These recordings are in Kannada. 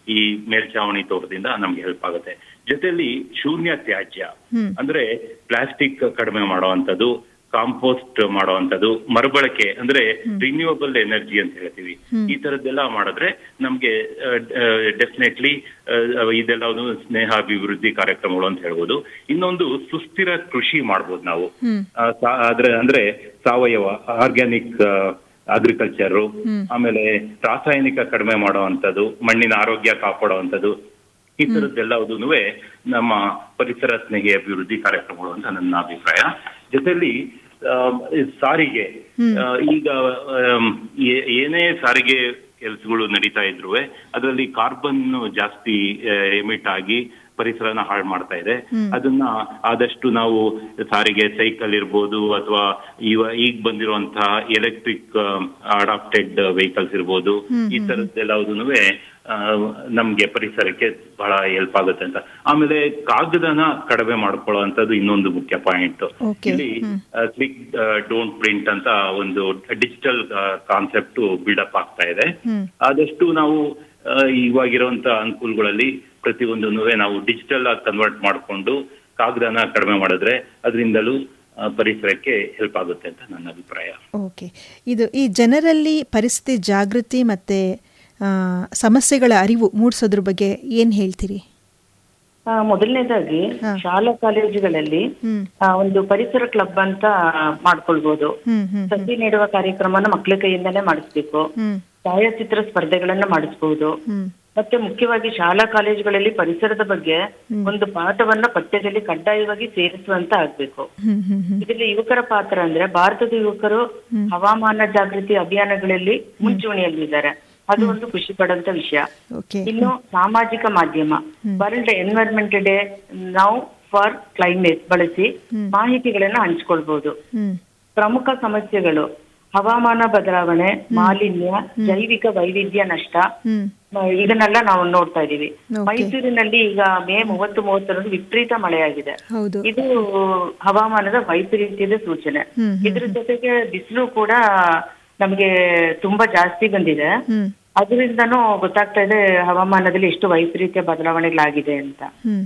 ಈ ಮೇಲ್ಛಾವಣಿ ತೋಟದಿಂದ ನಮ್ಗೆ ಹೆಲ್ಪ್ ಆಗುತ್ತೆ ಜೊತೆಲಿ ಶೂನ್ಯ ತ್ಯಾಜ್ಯ ಹ್ಮ್. ಅಂದ್ರೆ ಪ್ಲಾಸ್ಟಿಕ್ ಕಡಿಮೆ ಮಾಡುವಂತದ್ದು ಕಾಂಪೋಸ್ಟ್ ಮಾಡುವಂತದ್ದು ಮರುಬಳಕೆ ಅಂದ್ರೆ ರಿನ್ಯೂವಬಲ್ ಎನರ್ಜಿ ಅಂತ ಹೇಳ್ತೀವಿ ಈ ತರದ್ದೆಲ್ಲ ಮಾಡಿದ್ರೆ ನಮ್ಗೆ ಡೆಫಿನೆಟ್ಲಿ ಇದೆಲ್ಲ ಒಂದು ಸ್ನೇಹ ಅಭಿವೃದ್ಧಿ ಕಾರ್ಯಕ್ರಮಗಳು ಅಂತ ಹೇಳ್ಬೋದು ಇನ್ನೊಂದು ಸುಸ್ಥಿರ ಕೃಷಿ ಮಾಡ್ಬೋದು ನಾವು ಹ್ಮ್. ಆ, ಸಾ- ಆದ್ರೆ ಅಂದ್ರೆ ಸಾವಯವ ಆರ್ಗ್ಯಾನಿಕ್ ಅಗ್ರಿಕಲ್ಚರ್ ಆಮೇಲೆ ರಾಸಾಯನಿಕ ಕಡಿಮೆ ಮಾಡುವಂಥದ್ದು ಮಣ್ಣಿನ ಆರೋಗ್ಯ ಕಾಪಾಡುವಂಥದ್ದು ಈ ತರದ್ದೆಲ್ಲದೂ ನಮ್ಮ ಪರಿಸರ ಸ್ನೇಹಿ ಅಭಿವೃದ್ಧಿ ಕಾರ್ಯಕ್ರಮಗಳು ಅಂತ ನನ್ನ ಅಭಿಪ್ರಾಯ ಜೊತೆಲಿ ಆ, ಈ ಸಾರಿಗೆ ಆ, ಈಗ ಆಮ್, ಏ- ಏನೇ ಸಾರಿಗೆ ಕೆಲಸಗಳು ನಡೀತಾ ಇದ್ರು ಅದರಲ್ಲಿ ಕಾರ್ಬನ್ ಜಾಸ್ತಿ ಎಮಿಟ್ ಆಗಿ ಪರಿಸರನ ಹಾಳು ಮಾಡ್ತಾ ಇದೆ ಅದನ್ನ ಆದಷ್ಟು ನಾವು ಸಾರಿಗೆ ಸೈಕಲ್ ಇರ್ಬೋದು ಅಥವಾ ಇವ ಈಗ ಬಂದಿರುವಂತಹ ಎಲೆಕ್ಟ್ರಿಕ್ ಅಡಾಪ್ಟೆಡ್ ವೆಹಿಕಲ್ಸ್ ಇರ್ಬೋದು ಈ ತರದ್ದೆಲ್ಲದೂ ನಮ್ಗೆ ಪರಿಸರಕ್ಕೆ ಬಹಳ ಹೆಲ್ಪ್ ಆಗುತ್ತೆ ಅಂತ ಆಮೇಲೆ ಕಾಗದನ ಕಡಿಮೆ ಮಾಡ್ಕೊಳ್ಳುವಂಥದ್ದು ಇನ್ನೊಂದು ಮುಖ್ಯ ಪಾಯಿಂಟ್ Okay. ಇಲ್ಲಿ ಕ್ಲಿಕ್ ಡೋಂಟ್ ಪ್ರಿಂಟ್ ಅಂತ ಒಂದು ಡಿಜಿಟಲ್ ಕಾನ್ಸೆಪ್ಟ್ ಬಿಲ್ಡಪ್ ಆಗ್ತಾ ಇದೆ ಹ್ಮ್. ಆದಷ್ಟು ನಾವು ಆ, ಇವಾಗಿರುವಂತ ಅನುಕೂಲಗಳಲ್ಲಿ ಪ್ರತಿಯೊಂದನ್ನು ನಾವು ಡಿಜಿಟಲ್ ಆಗಿ ಕನ್ವರ್ಟ್ ಮಾಡಿಕೊಂಡು ಕಾಗದನ ಕಡಿಮೆ ಮಾಡಿದ್ರೆ ಅದರಿಂದಲೂ ಆ, ಪರಿಸರಕ್ಕೆ ಹೆಲ್ಪ್ ಆಗುತ್ತೆ ಅಂತ ನನ್ನ ಅಭಿಪ್ರಾಯ ಓಕೆ ಇದು ಈ ಜನರಲ್ಲಿ ಪರಿಸ್ಥಿತಿ ಜಾಗೃತಿ ಮತ್ತು ಸಮಸ್ಯೆಗಳ ಅರಿವು ಮೂಡಿಸೋದ್ರ ಬಗ್ಗೆ ಏನು ಹೇಳ್ತೀರಿ ಆ, ಮೊದಲನೇದಾಗಿ ಹಾ. ಶಾಲಾ ಕಾಲೇಜುಗಳಲ್ಲಿ ಹ್ಮ್. ಆ, ಒಂದು ಪರಿಸರ ಕ್ಲಬ್ ಅಂತ ಮಾಡ್ಕೊಳ್ಬಹುದು ಹ್ಮ್ ಹ್ಮ್ ಸಸಿ ನೆಡುವ ಕಾರ್ಯಕ್ರಮನ ಮಕ್ಕಳ ಕೈಯಿಂದನೇ ಮಾಡಿಸ್ಬೇಕು ಹ್ಮ್ ಛಾಯಾಚಿತ್ರ ಸ್ಪರ್ಧೆಗಳನ್ನ ಮಾಡಿಸಬಹುದು ಹ್ಮ್ ಮತ್ತೆ ಮುಖ್ಯವಾಗಿ ಶಾಲಾ ಕಾಲೇಜುಗಳಲ್ಲಿ ಪರಿಸರದ ಬಗ್ಗೆ ಒಂದು ಪಾಠವನ್ನ ಪಠ್ಯದಲ್ಲಿ ಕಡ್ಡಾಯವಾಗಿ ಸೇರಿಸುವಂತ ಆಗ್ಬೇಕು ಹ್ಮ್ ಹ್ಮ್ ಹ್ಮ್ ಇದರಲ್ಲಿ ಯುವಕರ ಪಾತ್ರ ಅಂದ್ರೆ ಭಾರತದ ಯುವಕರು ಹವಾಮಾನ ಜಾಗೃತಿ ಅಭಿಯಾನಗಳಲ್ಲಿ ಮುಂಚೂಣಿಯಲ್ಲಿದ್ದಾರೆ ಅದು ಒಂದು ಖುಷಿ ಪಡುವಂತ ವಿಷಯ ಓಕೆ ಇನ್ನು ಸಾಮಾಜಿಕ ಮಾಧ್ಯಮ ವರ್ಲ್ಡ್ ಎನ್ವೈರ್ಮೆಂಟ್ ಡೇ ನಾವು ಫಾರ್ ಕ್ಲೈಮೇಟ್ ಬಳಸಿ ಮಾಹಿತಿಗಳನ್ನ ಹಂಚ್ಕೊಳ್ಬಹುದು ಹ್ಮ್ ಪ್ರಮುಖ ಸಮಸ್ಯೆಗಳು ಹವಾಮಾನ ಬದಲಾವಣೆ ಮಾಲಿನ್ಯ ಜೈವಿಕ ವೈವಿಧ್ಯ ನಷ್ಟ ಹ್ಮ್ ಮ- ಇದನ್ನೆಲ್ಲ ನಾವು ನೋಡ್ತಾ ಇದೀವಿ Okay. ಮೈಸೂರಿನಲ್ಲಿ ಈಗ ಮೇ ಮೂವತ್ತು ಮೂವತ್ತರಂದು ವಿಪರೀತ ಮಳೆಯಾಗಿದೆ ಹೌದು ಇದು ಹವಾಮಾನದ ವೈಪರೀತ್ಯದ ಸೂಚನೆ ಹ್ಮ್, ಹ್ಮ್, ಇದ್ರ ಜೊತೆಗೆ ಬಿಸಿಲು ಕೂಡ ನಮಗೆ ತುಂಬಾ ಜಾಸ್ತಿ ಬಂದಿದೆ ಹ್ಮ್ ಅದರಿಂದನೂ ಗೊತ್ತಾಗ್ತಾ ಇದೆ ಹವಾಮಾನದಲ್ಲಿ ಎಷ್ಟು ವೈಪರೀತ್ಯ ಬದಲಾವಣೆಗಳಾಗಿದೆ ಅಂತ ಹ್ಮ್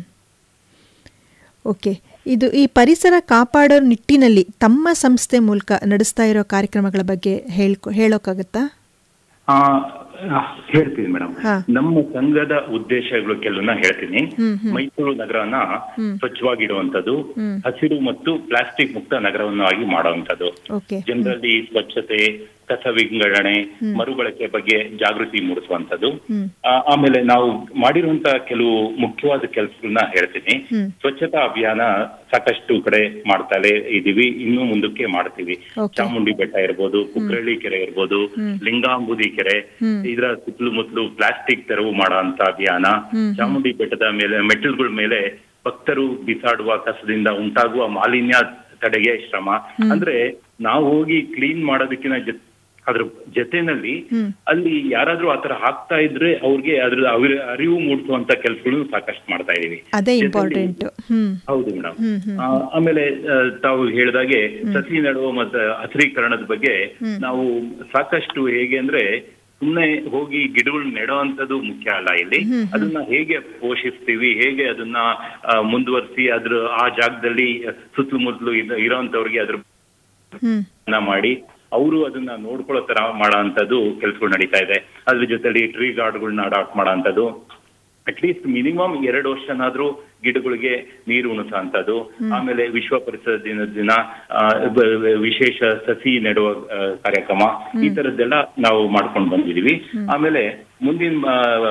ಓಕೆ ಇದು ಈ ಪರಿಸರ ಕಾಪಾಡೋ ನಿಟ್ಟಿನಲ್ಲಿ ತಮ್ಮ ಸಂಸ್ಥೆ ಮೂಲಕ ನಡೆಸ್ತಾ ಇರೋ ಕಾರ್ಯಕ್ರಮಗಳ ಬಗ್ಗೆ ಹೇಳ್ಕೊ ಹೇಳೋಕ್ಕಾಗತ್ತಾ ಆ, ಆ, ಹೇಳ್ತೀನಿ ಮೇಡಮ್ ಹಾ. ನಮ್ಮ ಸಂಘದ ಉದ್ದೇಶಗಳು ಕೆಲವನ್ನ ಹೇಳ್ತೀನಿ ಹ್ಮ್, ಮೈಸೂರು ನಗರನ ಸ್ವಚ್ಛವಾಗಿಡುವಂಥದ್ದು ಹ್ಮ್. ಹಸಿರು ಮತ್ತು ಪ್ಲಾಸ್ಟಿಕ್ ಮುಕ್ತ ನಗರವನ್ನಾಗಿ ಮಾಡುವಂಥದ್ದು ಓಕೆ ಜನರಲ್ಲಿ ಸ್ವಚ್ಛತೆ ಕಸ ವಿಂಗಡಣೆ ಮರುಬಳಕೆ ಬಗ್ಗೆ ಜಾಗೃತಿ ಮೂಡಿಸುವಂಥದ್ದು ಹ್ಮ್. ಆ, ಆಮೇಲೆ ನಾವು ಮಾಡಿರುವಂತಹ ಕೆಲವು ಮುಖ್ಯವಾದ ಕೆಲಸಗಳನ್ನ ಹೇಳ್ತೀನಿ ಹ್ಮ್. ಸ್ವಚ್ಛತಾ ಅಭಿಯಾನ ಸಾಕಷ್ಟು ಕಡೆ ಮಾಡ್ತಾಲೆ ಇದೀವಿ ಇನ್ನು ಮುಂದಕ್ಕೆ ಮಾಡ್ತೀವಿ Okay. ಚಾಮುಂಡಿ ಬೆಟ್ಟ ಇರ್ಬೋದು ಕುಕ್ರಳ್ಳಿ ಕೆರೆ ಇರ್ಬೋದು ಲಿಂಗಾಂಬುದಿ ಕೆರೆ ಇದರ ಸುತ್ತಲೂ ಮುತ್ತಲು ಪ್ಲಾಸ್ಟಿಕ್ ತೆರವು ಮಾಡುವಂತ ಅಭಿಯಾನ ಚಾಮುಂಡಿ ಬೆಟ್ಟದ ಮೇಲೆ ಮೆಟ್ಟಿಲುಗಳ ಮೇಲೆ ಭಕ್ತರು ಬಿಸಾಡುವ ಕಸದಿಂದ ಉಂಟಾಗುವ ಮಾಲಿನ್ಯ ತಡೆಗೆ ಶ್ರಮ ಅಂದ್ರೆ ನಾವು ಹೋಗಿ ಕ್ಲೀನ್ ಮಾಡೋದಕ್ಕಿಂತ ಜೊ- ಅದ್ರ ಜೊತೆನಲ್ಲಿ ಅಲ್ಲಿ ಯಾರಾದ್ರೂ ಆತರ ಹಾಕ್ತಾ ಇದ್ರೆ ಅವ್ರಿಗೆ ಅದ್ರ ಅವ್ರ ಅರಿವು ಮೂಡಿಸುವಂತ ಕೆಲಸಗಳನ್ನು ಸಾಕಷ್ಟು ಮಾಡ್ತಾ ಇದೀವಿ ಅದೇ ಜೊತೆಲಿ- ಇಂಪಾರ್ಟೆಂಟ್ ಹ್ಮ್ ಹೌದು ಮೇಡಮ್ ಆಮೇಲೆ ಆ, ತಾವು ಹೇಳಿದಾಗೆ ಸಸಿ ನೆಡುವ ಮತ್ತು ಹಸಿರೀಕರಣದ ಬಗ್ಗೆ ನಾವು ಸಾಕಷ್ಟು ಹೇಗೆ ಅಂದ್ರೆ ಸುಮ್ಮನೆ ಹೋಗಿ ಗಿಡಗಳು ನೆಡುವಂಥದ್ದು ಮುಖ್ಯ ಅಲ್ಲ ಇಲ್ಲಿ ಅದನ್ನ ಹೇಗೆ ಪೋಷಿಸ್ತೀವಿ ಹೇಗೆ ಅದನ್ನ ಆ, ಮುಂದುವರಿಸಿ ಅದ್ರ ಆ ಜಾಗದಲ್ಲಿ ಸುತ್ತಮುತ್ತಲು ಇರೋಂಥವ್ರಿಗೆ ಅದ್ರ ಹ್ಮ್ ನ ಮಾಡಿ ಅವರು ಅದನ್ನ ನೋಡ್ಕೊಳ್ಳೋ ತರ ಮಾಡೋಂಥದ್ದು ಕೆಲಸಗಳು ನಡೀತಾ ಇದೆ ಅದ್ರ ಜೊತೆಲಿ ಟ್ರೀ ಗಾರ್ಡ್ಗಳನ್ನ ಅಡಾಪ್ಟ್ ಮಾಡೋಂಥದ್ದು ಅಟ್ಲೀಸ್ಟ್ ಮಿನಿಮಮ್ ಎರಡು ವರ್ಷನಾದ್ರೂ ಗಿಡಗಳಿಗೆ ನೀರು ಉಣಿಸೋಂಥದ್ದು ಆಮೇಲೆ ವಿಶ್ವ ಪರಿಸರ ದಿನದ ದಿನ ಆ, ಬ- ಬ- ವಿಶೇಷ ಸಸಿ ನೆಡುವ ಆ, ಕಾರ್ಯಕ್ರಮ ಈ ತರದ್ದೆಲ್ಲ ನಾವು ಮಾಡ್ಕೊಂಡು ಬಂದಿದೀವಿ ಆಮೇಲೆ ಮುಂದಿನ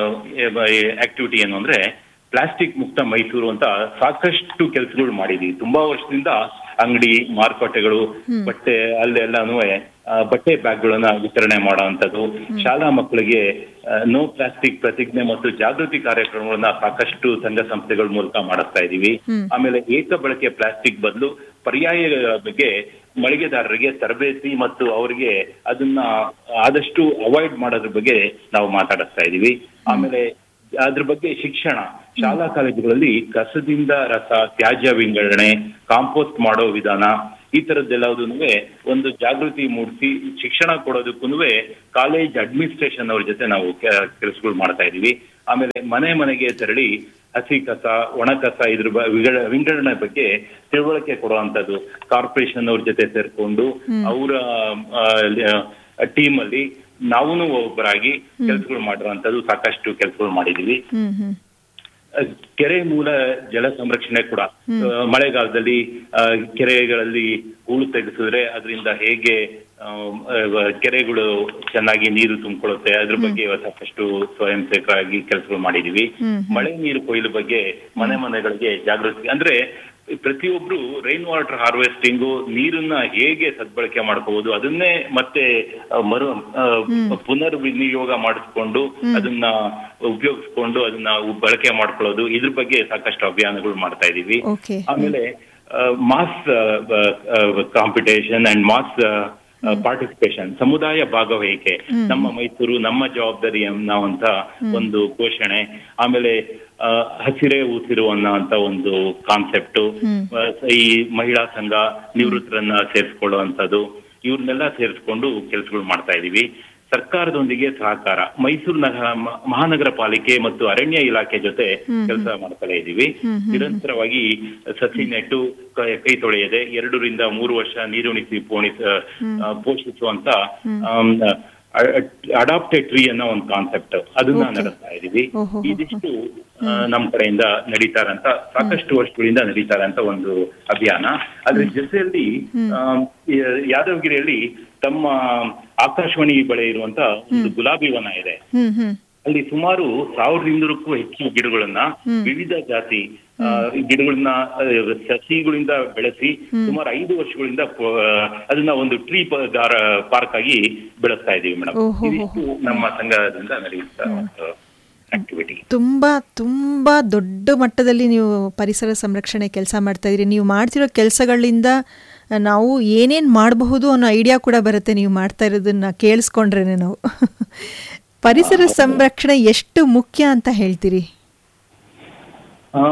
ಆಕ್ಟಿವಿಟಿ ಏನು ಅಂದ್ರೆ ಪ್ಲಾಸ್ಟಿಕ್ ಮುಕ್ತ ಮೈಸೂರು ಅಂತ ಸಾಕಷ್ಟು ಕೆಲಸಗಳು ಮಾಡಿದೀವಿ ತುಂಬಾ ವರ್ಷದಿಂದ ಅಂಗಡಿ ಮಾರುಕಟ್ಟೆಗಳು ಬಟ್ಟೆ ಅಲ್ಲೆಲ್ಲಾನು ಬಟ್ಟೆ ಬ್ಯಾಗ್ಗಳನ್ನ ವಿತರಣೆ ಮಾಡುವಂಥದ್ದು ಶಾಲಾ ಮಕ್ಕಳಿಗೆ ನೋ ಪ್ಲಾಸ್ಟಿಕ್ ಪ್ರತಿಜ್ಞೆ ಮತ್ತು ಜಾಗೃತಿ ಕಾರ್ಯಕ್ರಮಗಳನ್ನ ಸಾಕಷ್ಟು ಸಂಘ ಸಂಸ್ಥೆಗಳ ಮೂಲಕ ಮಾಡಿಸ್ತಾ ಇದೀವಿ ಆಮೇಲೆ ಏಕ ಬಳಕೆ ಪ್ಲಾಸ್ಟಿಕ್ ಬದಲು ಪರ್ಯಾಯಗಳ ಬಗ್ಗೆ ಮಳಿಗೆದಾರರಿಗೆ ತರಬೇತಿ ಮತ್ತು ಅವರಿಗೆ ಅದನ್ನ ಆದಷ್ಟು ಅವಾಯ್ಡ್ ಮಾಡೋದ್ರ ಬಗ್ಗೆ ನಾವು ಮಾತಾಡಿಸ್ತಾ ಇದೀವಿ ಆಮೇಲೆ ಅದ್ರ ಬಗ್ಗೆ ಶಿಕ್ಷಣ ಶಾಲಾ ಕಾಲೇಜುಗಳಲ್ಲಿ ಕಸದಿಂದ ರಸ ತ್ಯಾಜ್ಯ ವಿಂಗಡಣೆ ಕಾಂಪೋಸ್ಟ್ ಮಾಡೋ ವಿಧಾನ ಈ ತರದ್ದೆಲ್ಲದೂ ಒಂದು ಜಾಗೃತಿ ಮೂಡಿಸಿ ಶಿಕ್ಷಣ ಕೊಡೋದಕ್ಕೂ ಕಾಲೇಜ್ ಅಡ್ಮಿನಿಸ್ಟ್ರೇಷನ್ ಅವ್ರ ಜೊತೆ ನಾವು ಕೆಲಸಗಳು ಮಾಡ್ತಾ ಇದೀವಿ ಆಮೇಲೆ ಮನೆ ಮನೆಗೆ ತೆರಳಿ ಹಸಿ ಕಸ ಒಣ ಕಸ ಇದ್ರ ಬ- ವಿಂಗಡ- ವಿಂಗಡಣೆ ಬಗ್ಗೆ ತಿಳುವಳಿಕೆ ಕೊಡುವಂತದ್ದು ಕಾರ್ಪೊರೇಷನ್ ಅವ್ರ ಜೊತೆ ಸೇರ್ಕೊಂಡು ಅವರ ಟೀಮ್ ಅಲ್ಲಿ ನಾವೂ ಒಬ್ಬರಾಗಿ ಕೆಲಸಗಳು ಮಾಡಿರುವಂತದ್ದು ಸಾಕಷ್ಟು ಕೆಲಸಗಳು ಮಾಡಿದೀವಿ ಹ್ಮ್ ಹ್ಮ್ ಅಹ್, ಕೆರೆ ಮೂಲ ಜಲ ಸಂರಕ್ಷಣೆ ಕೂಡ ಅಹ್, ಮಳೆಗಾಲದಲ್ಲಿ ಅಹ್, ಕೆರೆಗಳಲ್ಲಿ ಹೂಳು ತೆಗೆಸಿದ್ರೆ ಅದರಿಂದ ಹೇಗೆ ಆಮ್, ಅಹ್, ಕೆರೆಗಳು ಚೆನ್ನಾಗಿ ನೀರು ತುಂಬಿಕೊಳ್ಳುತ್ತೆ ಅದ್ರ ಬಗ್ಗೆ ಸಾಕಷ್ಟು ಸ್ವಯಂ ಸೇವಕರಾಗಿ ಕೆಲಸಗಳು ಮಾಡಿದೀವಿ ಮಳೆ ನೀರು ಕೊಯ್ಲು ಬಗ್ಗೆ ಮನೆ ಮನೆಗಳಿಗೆ ಜಾಗೃತಿ ಅಂದ್ರೆ ಪ್ರತಿಯೊಬ್ರು ರೈನ್ ವಾಟರ್ ಹಾರ್ವೆಸ್ಟಿಂಗು ನೀರನ್ನ ಹೇಗೆ ಸದ್ಬಳಕೆ ಮಾಡ್ಕೋಬಹುದು ಅದನ್ನೇ ಮತ್ತೆ ಅಹ್, ಮರು ಅಹ್, ಪುನರ್ ವಿನಿಯೋಗ ಮಾಡಿಸ್ಕೊಂಡು ಅದನ್ನ ಉಪಯೋಗಿಸ್ಕೊಂಡು ಅದನ್ನ ಬಳಕೆ ಮಾಡ್ಕೊಳ್ಳೋದು ಇದ್ರ ಬಗ್ಗೆ ಸಾಕಷ್ಟು ಅಭಿಯಾನಗಳು ಮಾಡ್ತಾ ಇದೀವಿ ಓಕೆ ಆಮೇಲೆ mass competition and mass participation ಸಮುದಾಯ ಭಾಗವಹಿಕೆ ನಮ್ಮ ಮೈಸೂರು ನಮ್ಮ ಜವಾಬ್ದಾರಿ ಅನ್ನೋವಂತ ಒಂದು ಘೋಷಣೆ ಆಮೇಲೆ ಆ, ಹಸಿರೇ ಉಸಿರು ಅನ್ನೋಂತ ಒಂದು ಕಾನ್ಸೆಪ್ಟ್ ಈ ಮಹಿಳಾ ಸಂಘ ನಿವೃತ್ತರನ್ನ ಸೇರಿಸ್ಕೊಳ್ಳುವಂಥದ್ದು ಇವ್ರನ್ನೆಲ್ಲ ಸೇರಿಸ್ಕೊಂಡು ಕೆಲಸಗಳು ಮಾಡ್ತಾ ಇದೀವಿ ಸರ್ಕಾರದೊಂದಿಗೆ ಸಹಕಾರ ಮೈಸೂರು ನಗರ ಮ- ಮಹಾನಗರ ಪಾಲಿಕೆ ಮತ್ತು ಅರಣ್ಯ ಇಲಾಖೆ ಜೊತೆ ಕೆಲಸ ಮಾಡ್ತಲೇ ಇದ್ದೀವಿ ನಿರಂತರವಾಗಿ ಸಸಿ ನೆಟ್ಟು ಕ- ಕೈ ತೊಳೆಯದೆ ಎರಡರಿಂದ ಮೂರು ವರ್ಷ ನೀರುಣಿಸಿ ಪೋಣಿಸ ಆ, ಪೋಷಿಸುವಂತ ಅಡಾಪ್ಟೆಡ್ ಟ್ರೀ ಅನ್ನೋ ಒಂದು ಕಾನ್ಸೆಪ್ಟ್ ಅದನ್ನ ನಡೆಸ್ತಾ ಇದೀವಿ ಓಹೋ. ಇದಿಷ್ಟು ಆ, ನಮ್ ಕಡೆಯಿಂದ ನಡೀತಾ ಇರೋಂತ ಸಾಕಷ್ಟು ವರ್ಷಗಳಿಂದ ನಡೀತಾ ಇರೋಂತ ಒಂದು ಅಭಿಯಾನ ಅದ್ರ ಜೊತೆಯಲ್ಲಿ ಆ, ಯ- ಯಾದವಗಿರಿಯಲ್ಲಿ ತಮ್ಮ ಆಕಾಶವಾಣಿ ಬಳಿ ಇರುವಂತ ಒಂದು ಗುಲಾಬಿ ವನ ಇದೆ ಹ್ಮ್ ಹ್ಮ್ ಅಲ್ಲಿ ಸುಮಾರು ಸಾವಿರದ ಇನ್ನೂರಕ್ಕೂ ಹೆಚ್ಚು ಗಿಡಗಳನ್ನ ವಿವಿಧ ಜಾತಿ ಆ, ಗಿಡಗಳನ್ನ ಆ, ಸಸಿಗಳಿಂದ ಬೆಳೆಸಿ ಸುಮಾರು ಐದು ವರ್ಷಗಳಿಂದ ಪ- ಅದನ್ನ ಒಂದು ಟ್ರೀ ಪಾರ್ಕ್ ಆಗಿ ಬೆಳೆಸ್ತಾ ಇದೀವಿ ಮೇಡಮ್ ಓಹೋ. ಇದಿಷ್ಟು ನಮ್ಮ ಸಂಘದಿಂದ ನಡೆಯುತ್ತಾ ಆಕ್ಟಿವಿಟಿ ತುಂಬ ತುಂಬ ದೊಡ್ಡ ಮಟ್ಟದಲ್ಲಿ ನೀವು ಪರಿಸರ ಸಂರಕ್ಷಣೆ ಕೆಲಸ ಮಾಡ್ತಾ ಇದ್ದೀರಿ ನೀವು ಮಾಡ್ತಿರೋ ಕೆಲಸಗಳಿಂದ ನಾವು ಏನೇನು ಮಾಡಬಹುದು ಅನ್ನೋ ಐಡಿಯಾ ಕೂಡ ಬರುತ್ತೆ ನೀವು ಮಾಡ್ತಾ ಇರೋದನ್ನ ಕೇಳಿಸ್ಕೊಂಡ್ರೇನೆ ನಾವು ಪರಿಸರ ಸಂರಕ್ಷಣೆ ಎಷ್ಟು ಮುಖ್ಯ ಅಂತ ಹೇಳ್ತೀರಿ ಆ,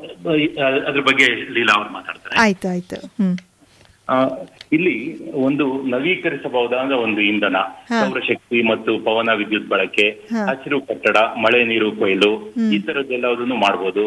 ಅದ್ರ ಬಗ್ಗೆ ಲೀಲಾ ಅವ್ರು ಮಾತಾಡ್ತಾರೆ ಆಯ್ತು ಆಯ್ತು ಹ್ಮ್ ಆ, ಇಲ್ಲಿ ಒಂದು ನವೀಕರಿಸಬಹುದಾದ ಒಂದು ಇಂಧನ ಸೌರಶಕ್ತಿ ಮತ್ತು ಪವನ ವಿದ್ಯುತ್ ಬಳಕೆ ಹಸಿರು ಕಟ್ಟಡ ಮಳೆ ನೀರು ಕೊಯ್ಲು ಈ ತರದ್ದೆಲ್ಲದನ್ನು ಮಾಡಬಹುದು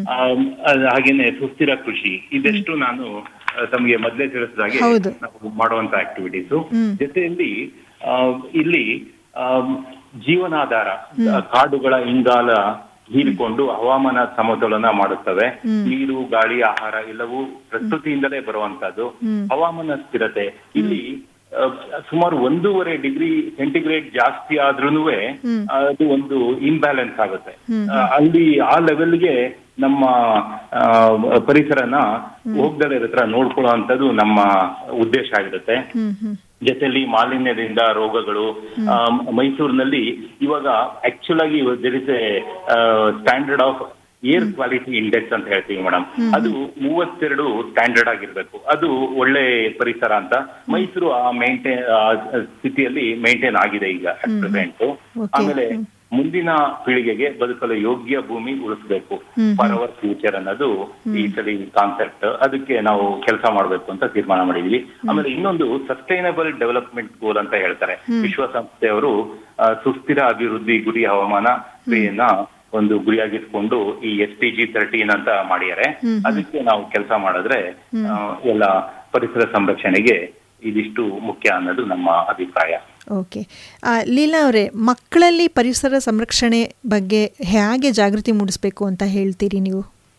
ಹಾಗೇನೆ ಸುಸ್ಥಿರ ಕೃಷಿ ಇದೆಷ್ಟು ನಾನು ಆ, ತಮಗೆ ಮೊದಲೇ ತಿಳಿಸಿದಾಗೆ ಹೌದು. ನಾವು ಮಾಡುವಂತ ಆಕ್ಟಿವಿಟೀಸ್ ಜೊತೆಯಲ್ಲಿ ಆ, ಇಲ್ಲಿ ಆ, ಜೀವನಾಧಾರ ಆ, ಕಾಡುಗಳ ಇಂಗಾಲ ಹೀರಿಕೊಂಡು ಹವಾಮಾನ ಸಮತೋಲನ ಮಾಡುತ್ತವೆ ನೀರು ಗಾಳಿ ಆಹಾರ ಎಲ್ಲವೂ ಪ್ರಕೃತಿಯಿಂದಲೇ ಬರುವಂತದ್ದು ಹವಾಮಾನ ಸ್ಥಿರತೆ ಇಲ್ಲಿ ಆ, ಸುಮಾರು ಒಂದೂವರೆ ಡಿಗ್ರಿ ಸೆಂಟಿಗ್ರೇಡ್ ಜಾಸ್ತಿ ಆದ್ರೂನು ಅದು ಒಂದು ಇಂಬ್ಯಾಲೆನ್ಸ್ ಆಗುತ್ತೆ ಆ, ಅಲ್ಲಿ ಆ ಲೆವೆಲ್ಗೆ ನಮ್ಮ ಆ, ಪರಿಸರನ ಹೋಗ್ದಲೇ ಹತ್ರ ನೋಡ್ಕೊಳ್ಳುವಂಥದ್ದು ನಮ್ಮ ಉದ್ದೇಶ ಆಗಿರುತ್ತೆ ಹ್ಮ್ ಹ್ಮ್ ಜೊತೆಲಿ ಮಾಲಿನ್ಯದಿಂದ ರೋಗಗಳು ಆ, ಮೈಸೂರಿನಲ್ಲಿ ಇವಾಗ ಆಕ್ಚುಲ್ ಆಗಿ there is a standard of air quality index ಅಂತ ಹೇಳ್ತೀವಿ ಮೇಡಮ್ ಅದು ಮೂವತ್ತೆರಡು ಸ್ಟ್ಯಾಂಡರ್ಡ್ ಆಗಿರ್ಬೇಕು ಅದು ಒಳ್ಳೆ ಪರಿಸರ ಅಂತ ಮೈಸೂರು ಆ ಮೇಂಟೈನ್ ಸ್ಥಿತಿಯಲ್ಲಿ ಮೇಂಟೈನ್ ಆಗಿದೆ ಈಗ ಅಟ್ ಪ್ರೆಸೆಂಟ್ ಆಮೇಲೆ ಮುಂದಿನ ಪೀಳಿಗೆಗೆ ಬದುಕಲು ಯೋಗ್ಯ ಭೂಮಿ ಉಳಿಸ್ಬೇಕು ಫಾರ್ ಅವರ್ ಫ್ಯೂಚರ್ ಅನ್ನೋದು ಈ ಸರಿ ಕಾನ್ಸೆಪ್ಟ್ ಅದಕ್ಕೆ ನಾವು ಕೆಲಸ ಮಾಡಬೇಕು ಅಂತ ತೀರ್ಮಾನ ಮಾಡಿದೀವಿ ಆಮೇಲೆ ಇನ್ನೊಂದು ಸಸ್ಟೈನಬಲ್ ಡೆವಲಪ್ಮೆಂಟ್ ಗೋಲ್ ಅಂತ ಹೇಳ್ತಾರೆ ವಿಶ್ವಸಂಸ್ಥೆಯವರು ಆ, ಸುಸ್ಥಿರ ಅಭಿವೃದ್ಧಿ ಗುರಿ ಹವಾಮಾನ ಕ್ರಿಯೆಯನ್ನ ಒಂದು ಗುರಿಯಾಗಿಟ್ಕೊಂಡು ಈ ಎಸ್ ಟಿ ಜಿ ತರ್ಟೀನ್ ಅಂತ ಮಾಡಿದ್ದಾರೆ ಅದಕ್ಕೆ ನಾವು ಕೆಲಸ ಮಾಡಿದ್ರೆ ಆ, ಎಲ್ಲ ಪರಿಸರ ಸಂರಕ್ಷಣೆಗೆ ಇದಿಷ್ಟು ಮುಖ್ಯ ಅನ್ನೋದು ನಮ್ಮ ಅಭಿಪ್ರಾಯ ಓಕೆ ಆ, ಲೀಲಾ ಅವರೇ ಮಕ್ಕಳಲ್ಲಿ ಪರಿಸರ ಸಂರಕ್ಷಣೆ ಬಗ್ಗೆ ಹೇಗೆ ಜಾಗೃತಿ ಮೂಡಿಸ್ಬೇಕು ಅಂತ ಹೇಳ್ತೀರಿ ನೀವು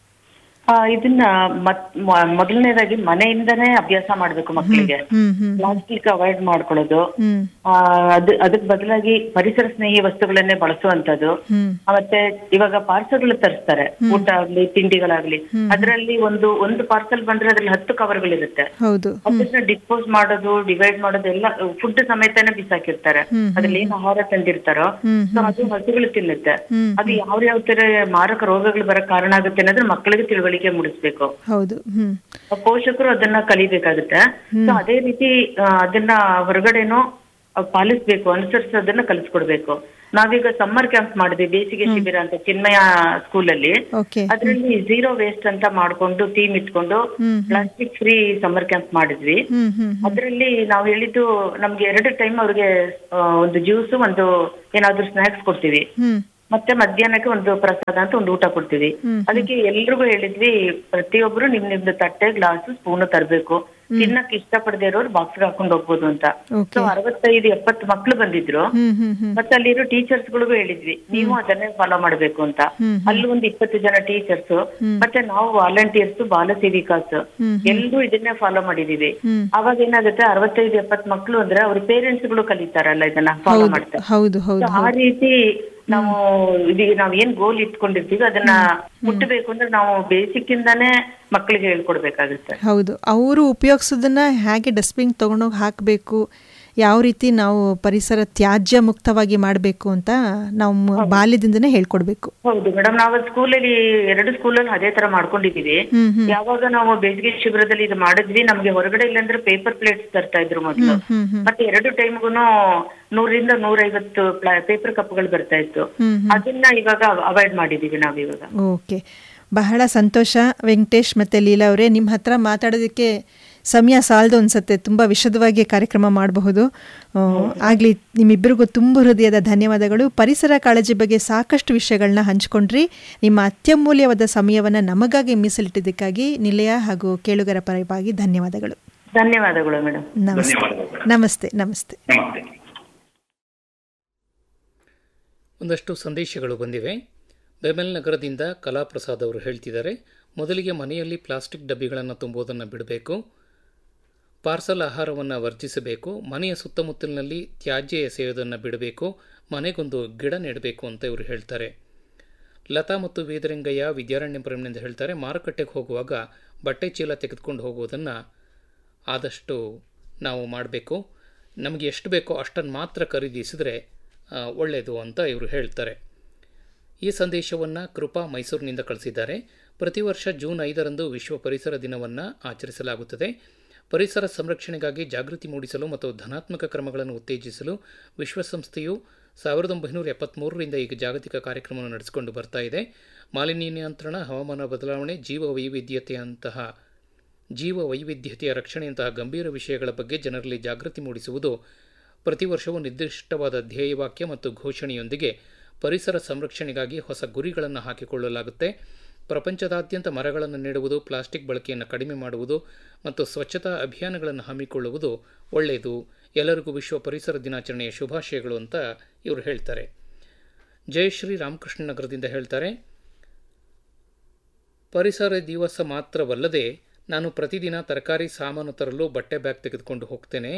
ಆ, ಇದನ್ನ ಮತ್ ಮ- ಮೊದಲನೇದಾಗಿ ಮನೆಯಿಂದನೇ ಅಭ್ಯಾಸ ಮಾಡ್ಬೇಕು ಮಕ್ಕಳಿಗೆ ಹ್ಮ್ ಹ್ಮ್ ಪ್ಲಾಸ್ಟಿಕ್ ಅವಾಯ್ಡ್ ಮಾಡ್ಕೊಳ್ಳೋದು ಹ್ಮ್ ಆ, ಅದ್ ಅದಕ್ ಬದಲಾಗಿ ಪರಿಸರ ಸ್ನೇಹಿ ವಸ್ತುಗಳನ್ನೇ ಬಳಸುವಂತದ್ದು ಹ್ಮ್ ಮತ್ತೆ ಇವಾಗ ಪಾರ್ಸಲ್ಗಳು ತರಿಸ್ತಾರೆ ಊಟ ಆಗ್ಲಿ ತಿಂಡಿಗಳಾಗ್ಲಿ ಅದರಲ್ಲಿ ಒಂದು ಒಂದು ಪಾರ್ಸಲ್ ಬಂದ್ರೆ ಅದ್ರಲ್ಲಿ ಹತ್ತು ಕವರ್ಗಳಿರುತ್ತೆ ಹೌದು ಅದನ್ನ ಡಿಸ್ಪೋಸ್ ಮಾಡೋದು ಡಿವೈಡ್ ಮಾಡೋದು ಎಲ್ಲ ಫುಡ್ ಸಮೇತನೇ ಬಿಸಾಕಿರ್ತಾರೆ ಅದ್ರಲ್ಲಿ ಏನ್ ಆಹಾರ ತಂದಿರ್ತಾರೋ ಸೊ ಅದು ಹಸುಗಳು ತಿನ್ನುತ್ತೆ ಅದು ಯಾವ ಯಾವ ತರ ಮಾರಕ ರೋಗಗಳು ಬರಕ್ ಕಾರಣ ಆಗುತ್ತೆ ಅನ್ನೋದ್ರ ಮಕ್ಕಳಿಗೆ ತಿಳುವಳಿಕೆ ಮೂಡಿಸ್ಬೇಕು ಹೌದು ಹ್ಮ್ ಪೋಷಕರು ಅದನ್ನ ಕಲಿಬೇಕಾಗುತ್ತೆ ಸೊ ಅದೇ ರೀತಿ ಆ, ಅದನ್ನ ಹೊರಗಡೆನೂ ಆ, ಪಾಲಿಸ್ಬೇಕು ಅನುಸರಿಸೋದನ್ನ ಕಲಿಸ್ಕೊಡ್ಬೇಕು ನಾವೀಗ ಸಮ್ಮರ್ ಕ್ಯಾಂಪ್ ಮಾಡಿದ್ವಿ ಬೇಸಿಗೆ ಶಿಬಿರ ಅಂತ ಚಿನ್ಮಯ ಸ್ಕೂಲಲ್ಲಿ ಓಕೆ ಅದ್ರಲ್ಲಿ ಝೀರೋ ವೇಸ್ಟ್ ಅಂತ ಮಾಡ್ಕೊಂಡು ಟೀಮ್ ಇಟ್ಕೊಂಡು hmm plastic free summer camp ಮಾಡಿದ್ವಿ ಹ್ಮ್ ಹ್ಮ್ ಅದ್ರಲ್ಲಿ ನಾವು ಹೇಳಿದ್ದು ನಮ್ಗೆ ಎರಡು ಟೈಮ್ ಅವ್ರಿಗೆ ಆ, ಒಂದು ಜ್ಯೂಸ್ ಒಂದು ಏನಾದ್ರು ಸ್ನಾಕ್ಸ್ ಕೊಡ್ತೀವಿ ಹ್ಮ್ ಮತ್ತೆ ಮಧ್ಯಾಹ್ನಕ್ಕೆ ಒಂದು ಪ್ರಸಾದ ಅಂತ ಒಂದು ಊಟ ಕೊಡ್ತೀವಿ ಹ್ಮ್. ಅದಕ್ಕೆ ಎಲ್ರಿಗೂ ಹೇಳಿದ್ವಿ ಪ್ರತಿಯೊಬ್ರು ನಿಮ್ ನಿಮ್ದು ತಟ್ಟೆ ಗ್ಲಾಸ್ ಸ್ಪೂನ್ ತರಬೇಕು ತಿನ್ನಕ್ ಇಷ್ಟಪಡದೇ ಇರೋರು ಬಾಕ್ಸ್ ಹಾಕೊಂಡು ಹೋಗ್ಬೋದು ಅಂತ ಓಕೆ ಸೊ ಅರವತ್ತೈದು ಎಪ್ಪತ್ತು ಮಕ್ಳು ಬಂದಿದ್ರು ಹ್ಮ್ ಹ್ಮ್ ಹ್ಮ್ ಮತ್ತೆ ಅಲ್ಲಿರೋ ಟೀಚರ್ಸ್ ಗಳಿಗೂ ಹೇಳಿದ್ವಿ ನೀವು ಅದನ್ನೇ ಫಾಲೋ ಮಾಡ್ಬೇಕು ಅಂತ ಹ್ಮ್, ಅಲ್ಲಿ ಒಂದು ಇಪ್ಪತ್ತು ಜನ ಟೀಚರ್ಸ್ ಮತ್ತೆ ನಾವು ವಾಲಂಟಿಯರ್ಸ್ ಬಾಲ ಸೇವಿಕಾಸ್ ಹ್ಮ್, ಎಲ್ಲರೂ ಇದನ್ನೇ ಫಾಲೋ ಮಾಡಿದೀವಿ ಹ್ಮ್. ಅವಾಗ ಏನಾಗುತ್ತೆ ಅರವತ್ತೈದು ಎಪ್ಪತ್ತು ಮಕ್ಳು ಅಂದ್ರೆ ಅವ್ರ ಪೇರೆಂಟ್ಸ್ ಗಳು ಕಲಿತಾರಲ್ಲ ಇದನ್ನ ಫಾಲೋ ಹೌದು ಮಾಡ್ತಾರೆ ಹೌದು ಹೌದು So, ಆ ರೀತಿ ನಾವು ಇದೀಗ ನಾವ್ ಏನ್ ಗೋಲ್ ಇಟ್ಕೊಂಡಿರ್ತೀವಿ ಅದನ್ನ ಮುಟ್ಟಬೇಕು ಅಂದ್ರೆ ನಾವು ಬೇಸಿಕ್ ಇಂದಾನೇ ಮಕ್ಕಳಿಗೆ ಹೇಳ್ಕೊಡ್ಬೇಕಾಗುತ್ತೆ ಹೌದು ಅವರು ಉಪಯೋಗಿಸೋದನ್ನ ಹೇಗೆ ಡಸ್ಟ್ಬಿನ್ ತೊಗೊಂಡೋಗಿ ಹಾಕಬೇಕು ಯಾವ ರೀತಿ ನಾವು ಪರಿಸರ ತ್ಯಾಜ್ಯ ಮುಕ್ತವಾಗಿ ಮಾಡಬೇಕು ಅಂತ ನಾವು ಮ- ಬಾಲ್ಯದಿಂದನೇ ಹೇಳ್ಕೊಡ್ಬೇಕು ಹೌದು ಮೇಡಮ್ ನಾವು ಸ್ಕೂಲಲ್ಲಿ ಎರಡು ಸ್ಕೂಲಲ್ಲಿ ಅದೇ ತರ ಮಾಡ್ಕೊಂಡಿದೀವಿ ಹ್ಮ್ ಹ್ಮ್ ಯಾವಾಗ ನಾವು ಬೇಸಿಗೆ ಶಿಬಿರದಲ್ಲಿ ಇದು ಮಾಡಿದ್ವಿ ನಮ್ಗೆ ಹೊರಗಡೆ ಇಲ್ಲಾಂದ್ರೆ ಪೇಪರ್ ಪ್ಲೇಟ್ಸ್ ತರ್ತಾ ಇದ್ರು ಮೊದಲು ಹ್ಮ್ ಹ್ಮ್ ಮತ್ತೆ ಎರಡು ಟೈಮ್ಗುನು ನೂರಿಂದ ನೂರೈವತ್ತು ಪೇಪರ್ ಕಪ್ಗಳು ಬರ್ತಾ ಇತ್ತು ಹ್ಮ್ ಅದನ್ನ ಇವಾಗ ಅವಾಯ್ಡ್ ಮಾಡಿದೀವಿ ನಾವ್ ಇವಾಗ ಓಕೆ ಬಹಳ ಸಂತೋಷ ವೆಂಕಟೇಶ್ ಮತ್ತು ಲೀಲಾ ಅವರೇ ನಿಮ್ಮ ಹತ್ರ ಮಾತಾಡೋದಕ್ಕೆ ಸಮಯ ಸಾಲದು ಅನ್ಸುತ್ತೆ ತುಂಬ ವಿಶದವಾಗಿ ಕಾರ್ಯಕ್ರಮ ಮಾಡಬಹುದು ಆಗಲಿ ನಿಮ್ಮಿಬ್ಬರಿಗೂ ತುಂಬ ಹೃದಯದ ಧನ್ಯವಾದಗಳು ಪರಿಸರ ಕಾಳಜಿ ಬಗ್ಗೆ ಸಾಕಷ್ಟು ವಿಷಯಗಳನ್ನ ಹಂಚ್ಕೊಂಡ್ರಿ ನಿಮ್ಮ ಅತ್ಯಮೂಲ್ಯವಾದ ಸಮಯವನ್ನು ನಮಗಾಗಿ ಮೀಸಲಿಟ್ಟಿದ್ದಕ್ಕಾಗಿ ನಿಲಯ ಹಾಗೂ ಕೇಳುಗರ ಪರವಾಗಿ ಧನ್ಯವಾದಗಳು ಧನ್ಯವಾದಗಳು ಮೇಡಮ್ ನಮಸ್ತೆ ಧನ್ಯವಾದಗಳು ನಮಸ್ತೆ ನಮಸ್ತೆ ನಮಸ್ತೆ ಒಂದಷ್ಟು ಸಂದೇಶಗಳು ಬಂದಿವೆ ಬೆಮೆಲ್ ನಗರದಿಂದ ಕಲಾಪ್ರಸಾದ್ ಅವರು ಹೇಳ್ತಿದ್ದಾರೆ ಮೊದಲಿಗೆ ಮನೆಯಲ್ಲಿ ಪ್ಲಾಸ್ಟಿಕ್ ಡಬ್ಬಿಗಳನ್ನು ತುಂಬುವುದನ್ನು ಬಿಡಬೇಕು ಪಾರ್ಸಲ್ ಆಹಾರವನ್ನು ವರ್ಜಿಸಬೇಕು ಮನೆಯ ಸುತ್ತಮುತ್ತಲಿನಲ್ಲಿ ತ್ಯಾಜ್ಯ ಎಸೆಯೋದನ್ನು ಬಿಡಬೇಕು ಮನೆಗೊಂದು ಗಿಡ ನೆಡಬೇಕು ಅಂತ ಇವರು ಹೇಳ್ತಾರೆ ಲತಾ ಮತ್ತು ವೇದರಂಗಯ್ಯ ವಿದ್ಯಾರಣ್ಯಪುರಂನಿಂದ ಹೇಳ್ತಾರೆ ಮಾರುಕಟ್ಟೆಗೆ ಹೋಗುವಾಗ ಬಟ್ಟೆ ಚೀಲ ತೆಗೆದುಕೊಂಡು ಹೋಗುವುದನ್ನು ಆದಷ್ಟು ನಾವು ಮಾಡಬೇಕು ನಮಗೆ ಎಷ್ಟು ಬೇಕೋ ಅಷ್ಟನ್ನು ಮಾತ್ರ ಖರೀದಿಸಿದರೆ ಆ, ಒಳ್ಳೆಯದು ಅಂತ ಇವರು ಹೇಳ್ತಾರೆ ಈ ಸಂದೇಶವನ್ನು ಕೃಪಾ ಮೈಸೂರಿನಿಂದ ಕಳಿಸಿದ್ದಾರೆ ಪ್ರತಿ ವರ್ಷ ಜೂನ್ ಐದರಂದು ವಿಶ್ವ ಪರಿಸರ ದಿನವನ್ನು ಆಚರಿಸಲಾಗುತ್ತದೆ ಪರಿಸರ ಸಂರಕ್ಷಣೆಗಾಗಿ ಜಾಗೃತಿ ಮೂಡಿಸಲು ಮತ್ತು ಧನಾತ್ಮಕ ಕ್ರಮಗಳನ್ನು ಉತ್ತೇಜಿಸಲು ವಿಶ್ವಸಂಸ್ಥೆಯು ಸಾವಿರದ ಒಂಬೈನೂರ ಎಪ್ಪತ್ತ್ಮೂರರಿಂದ ಈಗ ಜಾಗತಿಕ ಕಾರ್ಯಕ್ರಮವನ್ನು ನಡೆಸಿಕೊಂಡು ಬರ್ತಾ ಇದೆ ಮಾಲಿನ್ಯ ನಿಯಂತ್ರಣ ಹವಾಮಾನ ಬದಲಾವಣೆ ಜೀವ ವೈವಿಧ್ಯತೆಯಂತಹ ಜೀವ ವೈವಿಧ್ಯತೆಯ ರಕ್ಷಣೆಯಂತಹ ಗಂಭೀರ ವಿಷಯಗಳ ಬಗ್ಗೆ ಜನರಲ್ಲಿ ಜಾಗೃತಿ ಮೂಡಿಸುವುದು ಪ್ರತಿ ವರ್ಷವೂ ನಿರ್ದಿಷ್ಟವಾದ ಧ್ಯೇಯವಾಕ್ಯ ಮತ್ತು ಘೋಷಣೆಯೊಂದಿಗೆ ಪರಿಸರ ಸಂರಕ್ಷಣೆಗಾಗಿ ಹೊಸ ಗುರಿಗಳನ್ನು ಹಾಕಿಕೊಳ್ಳಲಾಗುತ್ತೆ ಪ್ರಪಂಚದಾದ್ಯಂತ ಮರಗಳನ್ನು ನೆಡುವುದು ಪ್ಲಾಸ್ಟಿಕ್ ಬಳಕೆಯನ್ನು ಕಡಿಮೆ ಮಾಡುವುದು ಮತ್ತು ಸ್ವಚ್ಛತಾ ಅಭಿಯಾನಗಳನ್ನು ಹಮ್ಮಿಕೊಳ್ಳುವುದು ಒಳ್ಳೆಯದು ಎಲ್ಲರಿಗೂ ವಿಶ್ವ ಪರಿಸರ ದಿನಾಚರಣೆಯ ಶುಭಾಶಯಗಳು ಅಂತ ಇವರು ಹೇಳ್ತಾರೆ ಜಯಶ್ರೀ ರಾಮಕೃಷ್ಣ ನಗರದಿಂದ ಹೇಳ್ತಾರೆ ಪರಿಸರ ದಿವಸ ಮಾತ್ರವಲ್ಲದೆ ನಾನು ಪ್ರತಿದಿನ ತರಕಾರಿ ಸಾಮಾನು ತರಲು ಬಟ್ಟೆ ಬ್ಯಾಗ್ ತೆಗೆದುಕೊಂಡು ಹೋಗ್ತೇನೆ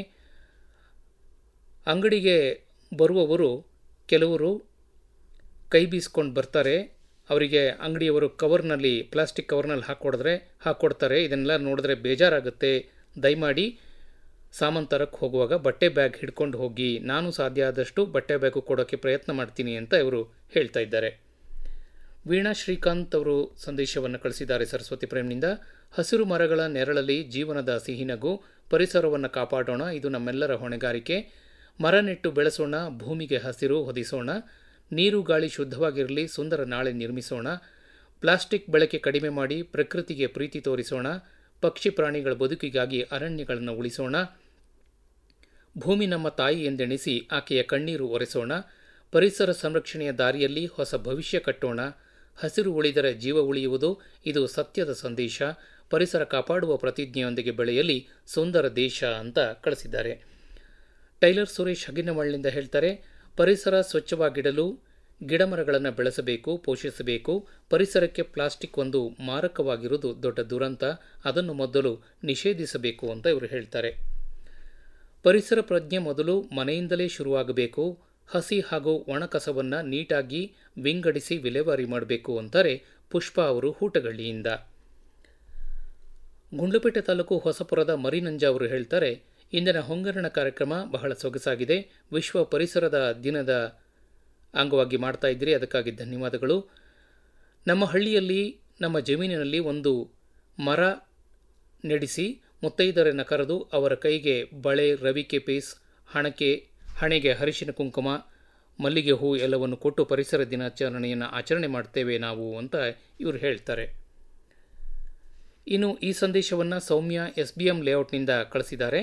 ಅಂಗಡಿಗೆ ಬರುವವರು ಕೆಲವರು ಕೈ ಬೀಸ್ಕೊಂಡು ಬರ್ತಾರೆ ಅವರಿಗೆ ಅಂಗಡಿಯವರು ಕವರ್ನಲ್ಲಿ ಪ್ಲಾಸ್ಟಿಕ್ ಕವರ್ನಲ್ಲಿ ಹಾಕ್ಕೊಡಿದ್ರೆ ಹಾಕ್ಕೊಡ್ತಾರೆ ಇದನ್ನೆಲ್ಲ ನೋಡಿದ್ರೆ ಬೇಜಾರಾಗುತ್ತೆ ದಯಮಾಡಿ ಸಾಮಾನು ತರಕ್ಕೆ ಹೋಗುವಾಗ ಬಟ್ಟೆ ಬ್ಯಾಗ್ ಹಿಡ್ಕೊಂಡು ಹೋಗಿ ನಾನು ಸಾಧ್ಯ ಆದಷ್ಟು ಬಟ್ಟೆ ಬ್ಯಾಗು ಕೊಡೋಕ್ಕೆ ಪ್ರಯತ್ನ ಮಾಡ್ತೀನಿ ಅಂತ ಇವರು ಹೇಳ್ತಾ ಇದ್ದಾರೆ ವೀಣಾ ಶ್ರೀಕಾಂತ್ ಅವರು ಸಂದೇಶವನ್ನು ಕಳಿಸಿದ್ದಾರೆ ಸರಸ್ವತಿ ಪ್ರೇಮ್ನಿಂದ ಹಸಿರು ಮರಗಳ ನೆರಳಲ್ಲಿ ಜೀವನದ ಸಿಹಿನಗು ಪರಿಸರವನ್ನು ಕಾಪಾಡೋಣ ಇದು ನಮ್ಮೆಲ್ಲರ ಹೊಣೆಗಾರಿಕೆ ಮರ ನೆಟ್ಟು ಬೆಳೆಸೋಣ ಭೂಮಿಗೆ ಹಸಿರು ಹೊದಿಸೋಣ ನೀರು ಗಾಳಿ ಶುದ್ಧವಾಗಿರಲಿ ಸುಂದರ ನಾಳೆ ನಿರ್ಮಿಸೋಣ ಪ್ಲಾಸ್ಟಿಕ್ ಬಳಕೆ ಕಡಿಮೆ ಮಾಡಿ ಪ್ರಕೃತಿಗೆ ಪ್ರೀತಿ ತೋರಿಸೋಣ ಪಕ್ಷಿ ಪ್ರಾಣಿಗಳ ಬದುಕಿಗಾಗಿ ಅರಣ್ಯಗಳನ್ನು ಉಳಿಸೋಣ ಭೂಮಿ ನಮ್ಮ ತಾಯಿ ಎಂದೆಣಿಸಿ ಆಕೆಯ ಕಣ್ಣೀರು ಒರೆಸೋಣ ಪರಿಸರ ಸಂರಕ್ಷಣೆಯ ದಾರಿಯಲ್ಲಿ ಹೊಸ ಭವಿಷ್ಯ ಕಟ್ಟೋಣ ಹಸಿರು ಉಳಿದರೆ ಜೀವ ಉಳಿಯುವುದು ಇದು ಸತ್ಯದ ಸಂದೇಶ ಪರಿಸರ ಕಾಪಾಡುವ ಪ್ರತಿಜ್ಞೆಯೊಂದಿಗೆ ಬೆಳೆಯಲಿ ಸುಂದರ ದೇಶ ಅಂತ ಕಳಿಸಿದ್ದಾರೆ ಟೈಲರ್ ಸುರೇಶ್ ಹಗಿನಮಳ್ಳಿಂದ ಹೇಳ್ತಾರೆ ಪರಿಸರ ಸ್ವಚ್ಛವಾಗಿಡಲು ಗಿಡಮರಗಳನ್ನು ಬೆಳೆಸಬೇಕು ಪೋಷಿಸಬೇಕು ಪರಿಸರಕ್ಕೆ ಪ್ಲಾಸ್ಟಿಕ್ ಒಂದು ಮಾರಕವಾಗಿರುವುದು ದೊಡ್ಡ ದುರಂತ ಅದನ್ನು ಮೊದಲು ನಿಷೇಧಿಸಬೇಕು ಅಂತ ಇವರು ಹೇಳ್ತಾರೆ ಪರಿಸರ ಪ್ರಜ್ಞೆ ಮೊದಲು ಮನೆಯಿಂದಲೇ ಶುರುವಾಗಬೇಕು ಹಸಿ ಹಾಗೂ ಒಣ ಕಸವನ್ನು ನೀಟಾಗಿ ವಿಂಗಡಿಸಿ ವಿಲೇವಾರಿ ಮಾಡಬೇಕು ಅಂತಾರೆ ಪುಷ್ಪ ಅವರು ಹೂಟಗಳ್ಳಿಯಿಂದ ಗುಂಡ್ಲುಪೇಟೆ ತಾಲೂಕು ಹೊಸಪುರದ ಮರಿನಂಜ ಅವರು ಹೇಳ್ತಾರೆ ಇಂದಿನ ಹೊಂಗರಣ ಕಾರ್ಯಕ್ರಮ ಬಹಳ ಸೊಗಸಾಗಿದೆ ವಿಶ್ವ ಪರಿಸರದ ದಿನದ ಅಂಗವಾಗಿ ಮಾಡ್ತಾ ಇದ್ದೀರಿ ಅದಕ್ಕಾಗಿ ಧನ್ಯವಾದಗಳು ನಮ್ಮ ಹಳ್ಳಿಯಲ್ಲಿ ನಮ್ಮ ಜಮೀನಿನಲ್ಲಿ ಒಂದು ಮರ ನೆಡೆಸಿ ಮುತ್ತೈದರನ್ನು ಕರೆದು ಅವರ ಕೈಗೆ ಬಳೆ ರವಿಕೆ ಪೀಸ್ ಹಣಕೆ ಹಣೆಗೆ ಹರಿಶಿನ ಕುಂಕುಮ ಮಲ್ಲಿಗೆ ಹೂ ಎಲ್ಲವನ್ನು ಕೊಟ್ಟು ಪರಿಸರ ದಿನಾಚರಣೆಯನ್ನು ಆಚರಣೆ ಮಾಡ್ತೇವೆ ನಾವು ಅಂತ ಇವರು ಹೇಳ್ತಾರೆ ಇನ್ನು ಈ ಸಂದೇಶವನ್ನು ಸೌಮ್ಯ ಎಸ್ ಬಿ ಎಂ ಲೇಔಟ್ನಿಂದ ಕಳಿಸಿದ್ದಾರೆ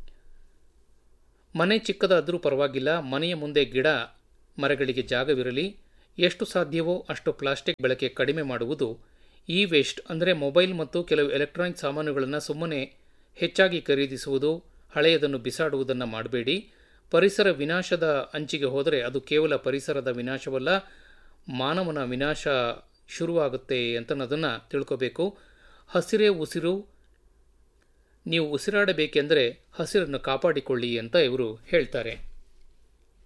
ಮನೆ ಚಿಕ್ಕದಾದರೂ ಪರವಾಗಿಲ್ಲ ಮನೆಯ ಮುಂದೆ ಗಿಡ ಮರಗಳಿಗೆ ಜಾಗವಿರಲಿ ಎಷ್ಟು ಸಾಧ್ಯವೋ ಅಷ್ಟು ಪ್ಲಾಸ್ಟಿಕ್ ಬಳಕೆ ಕಡಿಮೆ ಮಾಡುವುದು ಇ ವೇಸ್ಟ್ ಅಂದರೆ ಮೊಬೈಲ್ ಮತ್ತು ಕೆಲವು ಎಲೆಕ್ಟ್ರಾನಿಕ್ ಸಾಮಾನುಗಳನ್ನು ಸುಮ್ಮನೆ ಹೆಚ್ಚಾಗಿ ಖರೀದಿಸುವುದು ಹಳೆಯದನ್ನು ಬಿಸಾಡುವುದನ್ನು ಮಾಡಬೇಡಿ ಪರಿಸರ ವಿನಾಶದ ಅಂಚಿಗೆ ಹೋದರೆ ಅದು ಕೇವಲ ಪರಿಸರದ ವಿನಾಶವಲ್ಲ ಮಾನವನ ವಿನಾಶ ಶುರುವಾಗುತ್ತೆ ಅಂತನ್ನೋದನ್ನು ತಿಳ್ಕೋಬೇಕು ಹಸಿರೇ ಉಸಿರು ನೀವು ಉಸಿರಾಡಬೇಕೆಂದರೆ ಹಸಿರನ್ನು ಕಾಪಾಡಿಕೊಳ್ಳಿ ಅಂತ ಇವರು ಹೇಳ್ತಾರೆ